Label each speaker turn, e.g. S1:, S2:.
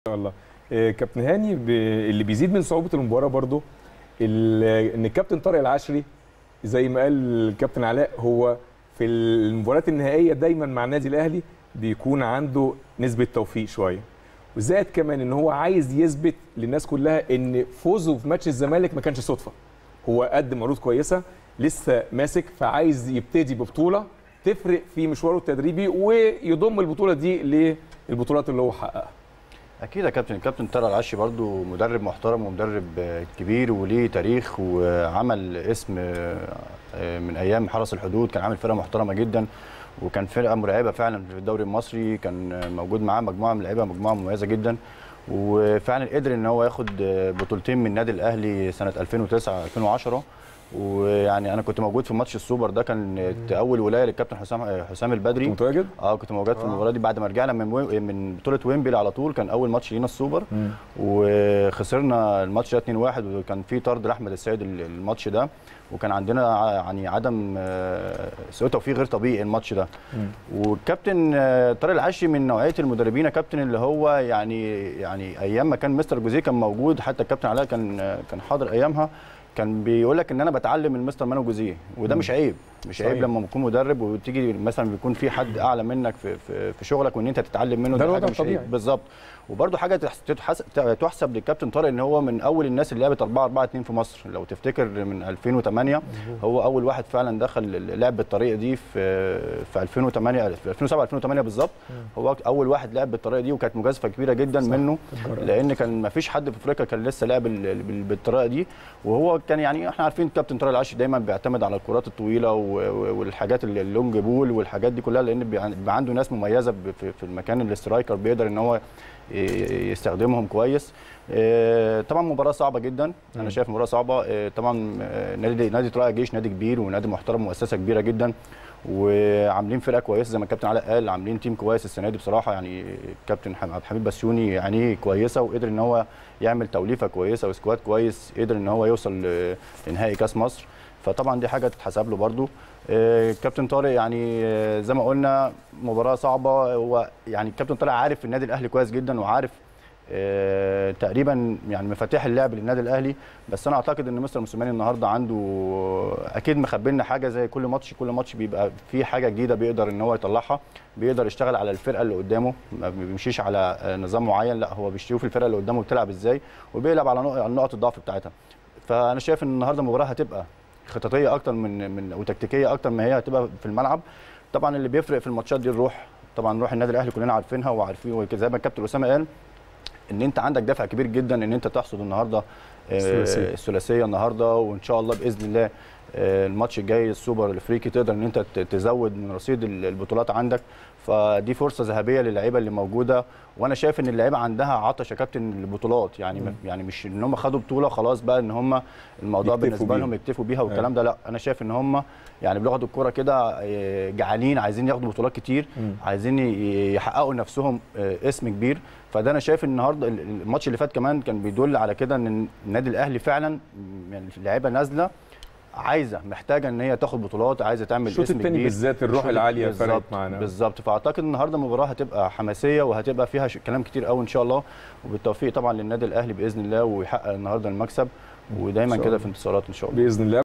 S1: شاء الله آه، كابتن هاني ب... اللي بيزيد من صعوبه المباراه برضو ال... ان الكابتن طارق العشري زي ما قال الكابتن علاء هو في المباريات النهائيه دايما مع النادي الاهلي بيكون عنده نسبه توفيق شويه وزائد كمان ان هو عايز يثبت للناس كلها ان فوزه في ماتش الزمالك ما كانش صدفه هو قدم عروض كويسه لسه ماسك فعايز يبتدي ببطوله تفرق في مشواره التدريبي ويضم البطوله دي للبطولات اللي هو حققها
S2: اكيد يا كابتن الكابتن طارق العشي برضو مدرب محترم ومدرب آه، كبير وليه تاريخ وعمل اسم آه، آه، من ايام حرس الحدود كان عامل فرقه محترمه جدا وكان فرقه مرعبه فعلا في الدوري المصري كان آه، موجود معاه مجموعه من اللعيبه مجموعه مميزه جدا وفعلا قدر ان هو ياخد آه، بطولتين من النادي الاهلي سنه 2009 2010 ويعني انا كنت موجود في ماتش السوبر ده كان اول ولايه للكابتن حسام آه، حسام البدري
S1: كنت متواجد؟
S2: اه كنت موجود في المباراه دي بعد ما رجعنا من وي... من بطوله ويمبلي على طول كان اول ماتش لينا السوبر وخسرنا الماتش ده 2-1 وكان في طرد لاحمد السيد ال- الماتش ده وكان عندنا ع- يعني عدم آه، سوء توفيق غير طبيعي الماتش ده والكابتن آه، طارق العشي من نوعيه المدربين يا كابتن اللي هو يعني يعني ايام ما كان مستر جوزيه كان موجود حتى الكابتن علاء كان آه، كان حاضر ايامها كان بيقول لك ان انا بتعلم من مستر مانو جوزيه وده مش عيب مش
S1: صحيح.
S2: عيب لما تكون مدرب وتيجي مثلا بيكون في حد اعلى منك في في, في شغلك وان انت تتعلم منه
S1: ده
S2: دي
S1: الوضع
S2: حاجه مش
S1: الطبيعي.
S2: عيب بالظبط وبرده حاجه تحس- تتحس- تحسب للكابتن طارق ان هو من اول الناس اللي لعبت 4 4 2 في مصر لو تفتكر من 2008 هو اول واحد فعلا دخل اللعب بالطريقه دي في في 2008 في 2007 2008 بالظبط هو اول واحد لعب بالطريقه دي وكانت مجازفه كبيره جدا
S1: صح.
S2: منه
S1: الجرأة.
S2: لان كان ما فيش حد في افريقيا كان لسه لعب ال- بال- بالطريقه دي وهو كان يعني احنا عارفين كابتن طارق العشي دايما بيعتمد على الكرات الطويله و- و- والحاجات ال- اللونج بول والحاجات دي كلها لان بيبقى بيبقى عنده ناس مميزه ب- في في المكان الاسترايكر بيقدر ان هو ي- يستخدمهم كويس آه، طبعا مباراه صعبه جدا انا شايف مباراه صعبه آه، طبعا آه، نادي نادي طلائع الجيش نادي كبير ونادي محترم مؤسسه كبيره جدا وعاملين فرقه كويسه زي ما الكابتن علاء قال عاملين تيم كويس السنه دي بصراحه يعني الكابتن حم- عبد الحميد بسيوني يعني كويسه وقدر ان هو يعمل توليفه كويسه وسكواد كويس قدر ان هو يوصل ل- لنهائي كاس مصر فطبعا دي حاجه تتحسب له برده الكابتن طارق يعني آه، زي ما قلنا مباراه صعبه هو يعني الكابتن طارق عارف النادي الاهلي كويس جدا وعارف آه، تقريبا يعني مفاتيح اللعب للنادي الاهلي بس انا اعتقد ان مستر موسيماني النهارده عنده اكيد مخبي لنا حاجه زي كل ماتش كل ماتش بيبقى في حاجه جديده بيقدر ان هو يطلعها بيقدر يشتغل على الفرقه اللي قدامه ما بيمشيش على آه، نظام معين لا هو بيشوف الفرقه اللي قدامه بتلعب ازاي وبيلعب على نق- على نقط الضعف بتاعتها فانا شايف ان النهارده المباراه هتبقى خططيه اكتر من من وتكتيكيه اكتر ما هي هتبقى في الملعب طبعا اللي بيفرق في الماتشات دي الروح طبعا روح النادي الاهلي كلنا عارفينها وعارفين وزي ما الكابتن اسامه قال ان انت عندك دافع كبير جدا ان انت تحصد النهارده آه،
S1: الثلاثية.
S2: الثلاثيه النهارده وان شاء الله باذن الله آه، الماتش الجاي السوبر الافريقي تقدر ان انت ت- تزود من رصيد ال- البطولات عندك فدي فرصه ذهبيه للعيبه اللي موجوده وانا شايف ان اللعيبه عندها عطش يا كابتن البطولات يعني
S1: مم.
S2: يعني مش ان هم خدوا بطوله خلاص بقى ان هم الموضوع
S1: يكتفوا
S2: بالنسبه
S1: بيها.
S2: لهم يكتفوا بيها والكلام ده لا انا شايف ان هم يعني بياخدوا الكوره كده آه، جعانين عايزين ياخدوا بطولات كتير
S1: مم.
S2: عايزين ي- يحققوا لنفسهم آه، اسم كبير فده انا شايف النهارده ال- الماتش اللي فات كمان كان بيدل على كده ان النادي الاهلي فعلا م- يعني اللعيبه نازله عايزه محتاجه ان هي تاخد بطولات عايزه تعمل
S1: الشوط
S2: اسم
S1: الثاني
S2: كبير
S1: بالذات الروح
S2: الشوط
S1: العاليه
S2: بالظبط-
S1: فرقت معانا
S2: بالظبط فاعتقد النهارده المباراه هتبقى حماسيه وهتبقى فيها ش- كلام كتير قوي ان شاء الله وبالتوفيق طبعا للنادي الاهلي باذن الله ويحقق النهارده المكسب ودايما
S1: إن شاء
S2: كده
S1: الله.
S2: في انتصارات ان شاء الله
S1: باذن الله